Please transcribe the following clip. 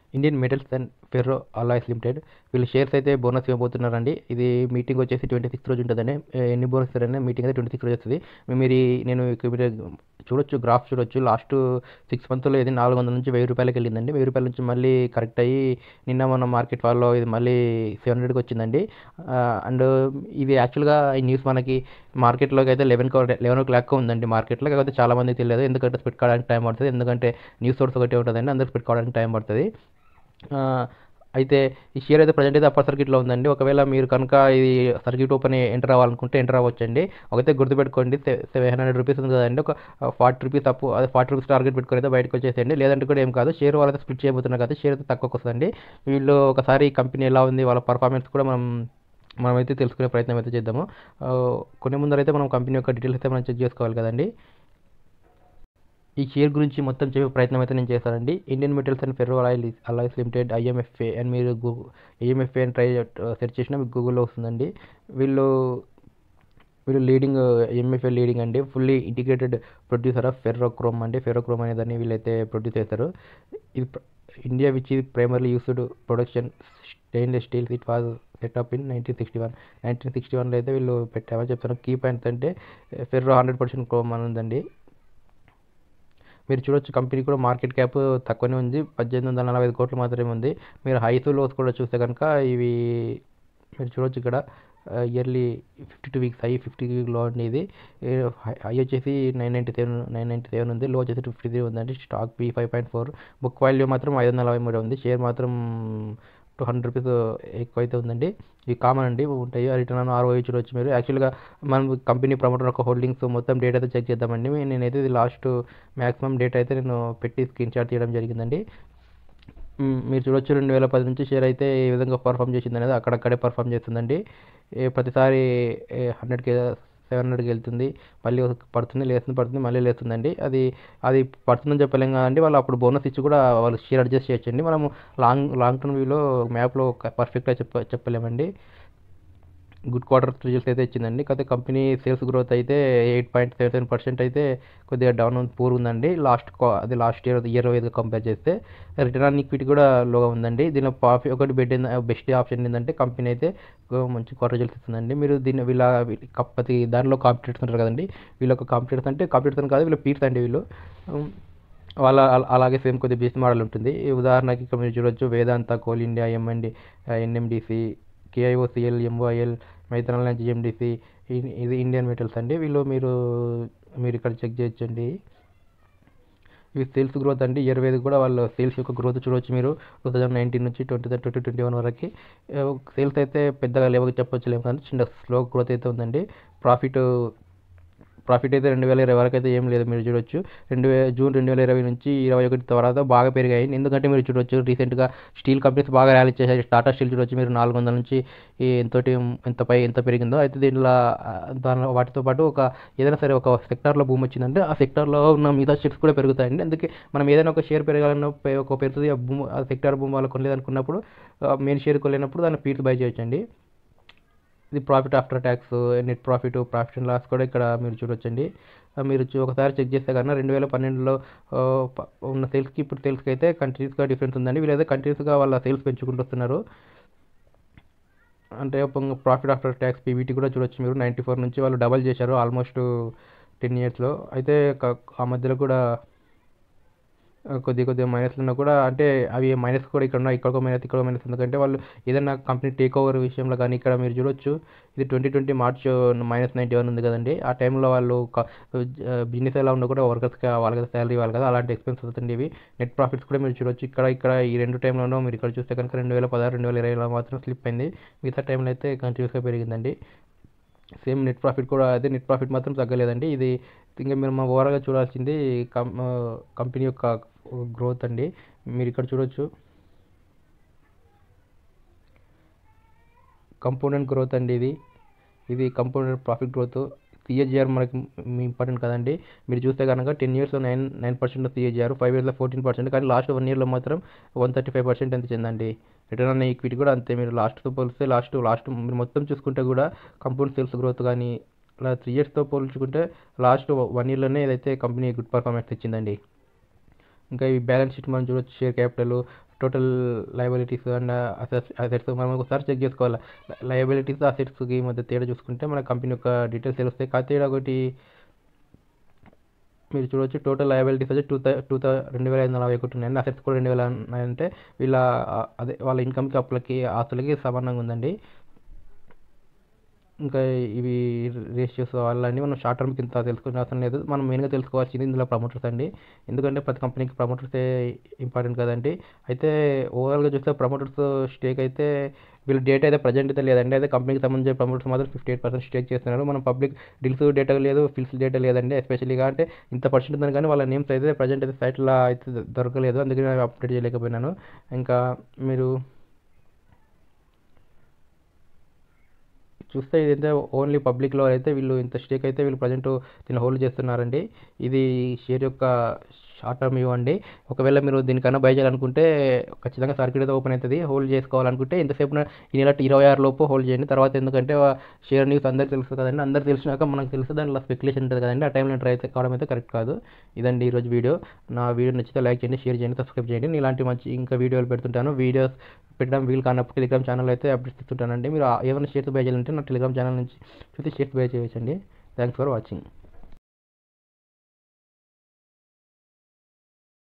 Indian metals and ferro alloys limited వీళ్ళు shares అయితే bonus ఇవ్వబోతున్నారండి ఇది మీటింగ్ వచ్చేసి ట్వంటీ సిక్స్త్ రోజు ఉంటుందండి ఏ- ఎన్ని బోనస్ ఇస్తారని మీటింగ్ అయితే ట్వంటీ సిక్స్త్ రోజు వస్తుంది మీరు ఈ- నేను ఇక్కడ మీరు చూడొచ్చు గ్రాఫ్ చూడొచ్చు లాస్ట్ సిక్స్ మంత్లో ఇది నాలుగు వందల నుంచి వెయ్యి రూపాయలకి వెళ్ళిందండి వెయ్యి రూపాయల నుంచి మళ్ళీ కరెక్ట్ అయ్యి నిన్న మన మార్కెట్ ఫాల్లో ఇది మళ్ళీ సెవెన్ హండ్రెడ్కి వచ్చిందండి అండ్ ఇది యాక్చువల్గా ఈ న్యూస్ మనకి మార్కెట్లోకి అయితే లెవెన్ లెవెన్ ఓ క్లాక్ ఉందండి మార్కెట్లో కాకపోతే చాలా మందికి తెలియదు ఎందుకంటే స్పెట్ కావడానికి టైం పడుతుంది ఎందుకంటే న్యూస్ సోర్స్ ఒకటే ఉంటుందండి అందరికి స్పెట్ కావడానికి టైం పడుతుంది ఆ, అయితే ఈ షేర్ అయితే ప్రజెంట్ అయితే అప్పర్ సర్క్యూట్లో ఉందండి ఒకవేళ మీరు కనుక ఇది సర్క్యూట్ ఓపెన్ ఎంటర్ అవ్వాలనుకుంటే ఎంటర్ అవ్వచ్చండి ఒకతే గుర్తుపెట్టుకోండి సెవెన్ హండ్రెడ్ రూపీస్ ఉంది కదండి ఒక ఫార్టీ రూపీస్ అప్పు అదే ఫార్టీ రూపీస్ టార్గెట్ పెట్టుకొని అయితే బయటకు వచ్చేసేయండి లేదంటే కూడా ఏం కాదు షేర్ వాళ్ళైతే స్ప్లిట్ చేయబోతున్నారు కదా షేర్ అయితే తక్కువకి వస్తుందండి వీళ్ళు ఒకసారి ఈ కంపెనీ ఎలా ఉంది వాళ్ళ పర్ఫార్మెన్స్ కూడా మనం మనమైతే తెలుసుకునే ప్రయత్నం అయితే చేద్దాము ఆ, కొన్ని ముందరైతే మనం కంపెనీ యొక్క డీటెయిల్స్ అయితే మనం చెక్ చేసుకోవాలి కదండి ఈ షేర్ గురించి మొత్తం చెప్పే ప్రయత్నం అయితే నేను చేస్తానండి ఇండియన్ మెటల్స్ అండ్ ఫెర్రో అలాయిల్ అలాయిస్ లిమిటెడ్ ఐఎంఎఫ్ఏ అని మీరు గూ ఐఎంఎఫ్ఏ అని ట్రై సెర్చ్ చేసినా మీకు గూగుల్లో వస్తుందండి వీళ్ళు వీళ్ళు లీడింగ్ ఎంఎఫ్ఏ లీడింగ్ అండి fully integrated producer of ferrochrome అండి ఫెర్రోక్రోమ్ అనే దాన్ని వీళ్ళైతే ప్రొడ్యూస్ చేస్తారు ఇది ఇండియా విచ్ ఇది primarily used production stainless steels it was set up in nineteen sixty one nineteen sixty వన్లో అయితే వీళ్ళు పెట్టామని చెప్తాను కీ పాయింట్స్ అంటే ఫెర్రో హండ్రెడ్ పర్సెంట్ క్రోమ్ అని ఉందండి మీరు చూడొచ్చు కంపెనీ కూడా మార్కెట్ క్యాప్ తక్కువనే ఉంది పద్దెనిమిది వందల నలభై ఐదు కోట్లు మాత్రమే ఉంది మీరు హైస్ లోస్ కూడా చూస్తే కనుక ఇవి మీరు చూడొచ్చు ఇక్కడ yearly fifty two weeks high fifty two week అండి ఇది హై వచ్చేసి nine ninety seven nine ninety seven ఉంది లో వచ్చేసి టూ ఫిఫ్టీ త్రీ ఉందండి stock P five point four book value మాత్రం ఐదు వందల నలభై మూడు ఉంది షేర్ మాత్రం టూ హండ్రెడ్ రూపీస్ ఎక్కువ అయితే ఉందండి ఇవి కామన్ అండి ఉంటాయి రిటర్న్ ఆన్ ఆర్ఓ చూడొచ్చు మీరు యాక్చువల్గా మనం కంపెనీ ప్రమోటర్ యొక్క హోల్డింగ్స్ మొత్తం డేటా అయితే చెక్ చేద్దామండి నేనైతే ఇది లాస్ట్ మ్యాక్సిమం డేటా అయితే నేను పెట్టి స్క్రీన్ షాట్ తీయడం జరిగిందండి మ్, మీరు చూడొచ్చు రెండు వేల పది నుంచి షేర్ అయితే ఏ విధంగా పర్ఫామ్ చేసింది అనేది అక్కడక్కడే పర్ఫామ్ చేస్తుందండి ఏ ప్రతిసారి హండ్రెడ్కి సెవెన్ హండ్రెడ్కి వెళ్తుంది మళ్ళీ ఒక పడుతుంది లేస్తుంది పడుతుంది మళ్ళీ లేస్తుందండి అది అది పడుతుందని చెప్పలేం కదండి వాళ్ళు అప్పుడు బోనస్ ఇచ్చి కూడా వాళ్ళు షేర్ అడ్జస్ట్ చేయొచ్చండి మనము లాంగ్ లాంగ్ టర్మ్ వ్యూలో మ్యాప్లో పర్ఫెక్ట్గా చెప్ప చెప్పలేమండి గుడ్ క్వార్టర్ రిజల్ట్స్ అయితే ఇచ్చిందండి కాకపోతే కంపెనీ సేల్స్ గ్రోత్ అయితే eight point seven seven percent అయితే కొద్దిగా డౌన్ పూర్ ఉందండి లాస్ట్ అది లాస్ట్ ఇయర్ ఇయర్ వైజ్గా కంపేర్ చేస్తే రిటర్న్ ఆన్ ఈక్విటీ కూడా లోగా ఉందండి దీనిలో ప్రాఫిట్ ఒకటి బెడ్ బెస్ట్ ఆప్షన్ ఏంటంటే కంపెనీ అయితే ఒక మంచి క్వార్టర్ రిజల్ట్స్ ఇస్తుందండి మీరు దీన్ని వీళ్ళ వీళ్ళ కప్- ప్రతి దానిలో కాంపిటేటర్స్ ఉంటారు కదండి వీళ్ళ ఒక కాంపిటేటర్స్ అంటే కాంపిటేటర్స్ అని కాదు వీళ్ళ పీర్స్ అండి వీళ్ళు ఉమ్, వాళ్ళ అల- అలాగే సేమ్ కొద్దిగా బేస్ మోడల్ ఉంటుంది ఈ ఉదాహరణకి ఇక్కడ మీరు చూడొచ్చు Vedanta coal India MMD NMDC KIOCL MOIL మైతనాల్ జిఎండిసి ఇది ఇండియన్ మెటల్స్ అండి వీళ్ళు మీరు మీరు ఇక్కడ చెక్ చేయొచ్చండి ఇవి సేల్స్ గ్రోత్ అండి ఇయర్ వైజ్ కూడా వాళ్ళ సేల్స్ యొక్క గ్రోత్ చూడవచ్చు మీరు టూ థౌజండ్ నైన్టీన్ నుంచి ట్వంటీ ట్వంటీ ట్వంటీ వన్ వరకు సేల్స్ అయితే పెద్దగా లేవని చెప్పొచ్చు లేవు కానీ చిన్న స్లో గ్రోత్ అయితే ఉందండి ప్రాఫిట్ ప్రాఫిట్ అయితే రెండు వేల ఇరవై వరకు అయితే ఏం లేదు మీరు చూడొచ్చు రెండు వే జూన్ రెండు వేల ఇరవై నుంచి ఇరవై ఒకటి తర్వాత బాగా పెరిగాయి ఎందుకంటే మీరు చూడొచ్చు రీసెంట్గా స్టీల్ కంపెనీస్ బాగా ర్యాలీ చేశాయి టాటా స్టీల్ చూడొచ్చు మీరు నాలుగు వందల నుంచి ఈ ఎంతోటి ఎంత పై ఎంత పెరిగిందో అయితే దీనిలో ఆ, దాని వాటితో పాటు ఒక ఏదైనా సరే ఒక సెక్టార్లో భూమి వచ్చిందంటే ఆ సెక్టార్లో ఉన్న మిగతా షేర్స్ కూడా పెరుగుతాయండి అందుకే మనం ఏదైనా ఒక షేర్ పెరగాలన్న పె- ఒక పెరుగుతుంది ఆ భూమి ఆ సెక్టార్ భూమి వాళ్ళు కొనలేదనుకున్నప్పుడు మెయిన్ షేర్ కొనలేనప్పుడు దాన్ని పీర్స్ బై చేయొచ్చండి ఇది profit after tax net profit profit and loss కూడా ఇక్కడ మీరు చూడొచ్చండి ఆ, మీరు చూ- ఒకసారి చెక్ చేస్తే కన్నా రెండు వేల పన్నెండులో ఆ, ప- ఉన్న సేల్స్కి ఇప్పుడు సేల్స్కి అయితే కంటిన్యూస్గా డిఫరెన్స్ ఉందండి వీళ్ళైతే కంటిన్యూస్గా వాళ్ళ సేల్స్ పెంచుకుంటూ వస్తున్నారు అంటే ప్రాఫిట్ ఆఫ్టర్ ట్యాక్స్ పీవీటీ కూడా చూడొచ్చు మీరు నైంటీ ఫోర్ నుంచి వాళ్ళు డబల్ చేశారు ఆల్మోస్ట్ టెన్ ఇయర్స్లో అయితే క- ఆ మధ్యలో కూడా ఆ, కొద్ది కొద్దిగా మైనస్లు ఉన్నా కూడా అంటే అవి మైనస్ కూడా ఇక్కడ ఉన్నాయి ఇక్కడ ఒక మైనస్ ఇక్కడ ఒక మైనస్ ఎందుకంటే వాళ్ళు ఏదైనా కంపెనీ టేక్ ఓవర్ విషయంలో కానీ ఇక్కడ మీరు చూడొచ్చు ఇది twenty twenty March minus ninety one ఉంది కదండి ఆ టైంలో వాళ్ళు బిజినెస్ ఎలా ఉన్నా కూడా వర్కర్స్కి వాళ్ళకి శాలరీ ఇవ్వాలి కదా అలాంటి ఎక్స్పెన్స్ అవుతుంది ఇవి నెట్ ప్రాఫిట్స్ కూడా మీరు చూడొచ్చు ఇక్కడ ఇక్కడ ఈ రెండు టైంలోనూ మీరు ఇక్కడ చూస్తే కనుక రెండు వేల పదహారు రెండు వేల ఇరవైలో మాత్రం స్లిప్ అయింది మిగతా టైంలో అయితే కంటిన్యూస్గా పెరిగిందండి సేమ్ నెట్ ప్రాఫిట్ కూడా అదే నెట్ ప్రాఫిట్ మాత్రం తగ్గలేదండి ఇది ఇంకా మీరు మా ఓవరాల్గా చూడాల్సింది కం కంపెనీ యొక్క గ్రోత్ అండి మీరు ఇక్కడ చూడొచ్చు కంపోనెంట్ గ్రోత్ అండి ఇది ఇది కంపోనెంట్ ప్రాఫిట్ గ్రోత్ సిఏజిఆర్ మనకి ఇంపార్టెంట్ కదండి మీరు చూస్తే కనుక టెన్ ఇయర్స్లో nine nine percent CAGR five ఇయర్స్లో ఫోర్టీన్ పర్సెంట్ కానీ లాస్ట్ వన్ ఇయర్లో మాత్రం వన్ థర్టీ ఫైవ్ పర్సెంట్ ఎంత చెందండి రిటర్న్ ఆన్ ఈక్విటీ కూడా అంతే మీరు లాస్ట్తో పోలిస్తే లాస్ట్ లాస్ట్ మీరు మొత్తం చూసుకుంటే కూడా కంపౌండ్ సేల్స్ గ్రోత్ కానీ ఇలా త్రీ ఇయర్స్తో పోల్చుకుంటే లాస్ట్ వన్ ఇయర్లోనే ఇదైతే కంపెనీ గుడ్ పర్ఫార్మెన్స్ ఇచ్చిందండి ఇంకా ఈ బ్యాలెన్స్ షీట్ మనం చూడొచ్చు share capital total liabilities and assets assets మనం ఒకసారి చెక్ చేసుకోవాలి లయబిలిటీస్ అసెట్స్కి మధ్య తేడా చూసుకుంటే మన కంపెనీ యొక్క డీటెయిల్స్ తెలుస్తాయి కాకపోతే ఈడ ఒకటి మీరు చూడవచ్చు టోటల్ లయబిలిటీస్ వచ్చి టూ థౌ టూ థౌ రెండు వేల ఐదు నలభై ఒకటి ఉన్నాయండి అసెట్స్ కూడా రెండు వేల ఉన్నాయంటే వీళ్ళ ఆ, అదే వాళ్ళ ఇన్కమ్కి అప్పులకి ఆస్తులకి సమానంగా ఉందండి ఇంకా ఇవి రేషియోస్ వాళ్ళని మనం షార్ట్ టర్మ్ కింద తెలుసుకునే అవసరం లేదు మనం మెయిన్గా తెలుసుకోవాల్సింది ఇందులో ప్రమోటర్స్ అండి ఎందుకంటే ప్రతి కంపెనీకి ప్రమోటర్సే ఇంపార్టెంట్ కదండి అయితే ఓవరాల్గా చూస్తే ప్రమోటర్స్ స్టేక్ అయితే వీళ్ళు డేటా అయితే ప్రజెంట్ అయితే లేదండి అయితే కంపెనీకి సంబంధించిన ప్రమోటర్స్ మాత్రం ఫిఫ్టీ ఎయిట్ పర్సెంట్ స్టేక్ చేస్తున్నారు మనం పబ్లిక్ డీల్స్ డేటా లేదు ఫిల్స్ డేటా లేదండి ఎస్పెషలీగా అంటే ఇంత పర్సెంట్ ఉందని కానీ వాళ్ళ నేమ్స్ అయితే ప్రజెంట్ అయితే సైట్లో అయితే దొరకలేదు అందుకని నేను అప్డేట్ చేయలేకపోయినాను ఇంకా మీరు చూస్తే ఇదైతే ఓన్లీ పబ్లిక్లో అయితే వీళ్ళు ఇంత స్టేక్ అయితే వీళ్ళు ప్రజెంట్ దీన్ని హోల్డ్ చేస్తున్నారండి ఇది షేర్ యొక్క షార్ట్ టర్మ్ ఇవ్వండి ఒకవేళ మీరు దీనికన్నా బై చేయాలనుకుంటే ఖచ్చితంగా సర్క్యూట్ అయితే ఓపెన్ అవుతుంది హోల్డ్ చేసుకోవాలనుకుంటే ఇంతసేపు ఈ నెల ఇరవై ఆరు లోపు హోల్డ్ చేయండి తర్వాత ఎందుకంటే షేర్ న్యూస్ అందరికి తెలుసు కదండి అందరికి తెలిసినాక మనకు తెలుసు దాంట్లో స్పెక్యులేషన్ ఉంటుంది కదండి ఆ టైంలో ట్రై అయితే కావడం అయితే కరెక్ట్ కాదు ఇదండి ఈరోజు వీడియో నా వీడియో నచ్చితే లైక్ చేయండి షేర్ చేయండి సబ్స్క్రైబ్ చేయండి నేను ఇలాంటి మంచి ఇంకా వీడియోలు పెడుతుంటాను వీడియోస్ పెట్టడం వీలు కానప్పుడు టెలిగ్రామ్ ఛానల్ అయితే అప్డేట్స్ ఇస్తుంటానండి మీరు ఆ- ఏమైనా షేర్స్ బై చేయాలంటే నా టెలిగ్రామ్ ఛానల్ నుంచి చూసి షేర్స్ బై చేయొచ్చండి థ్యాంక్స్ ఫర్ వాచింగ్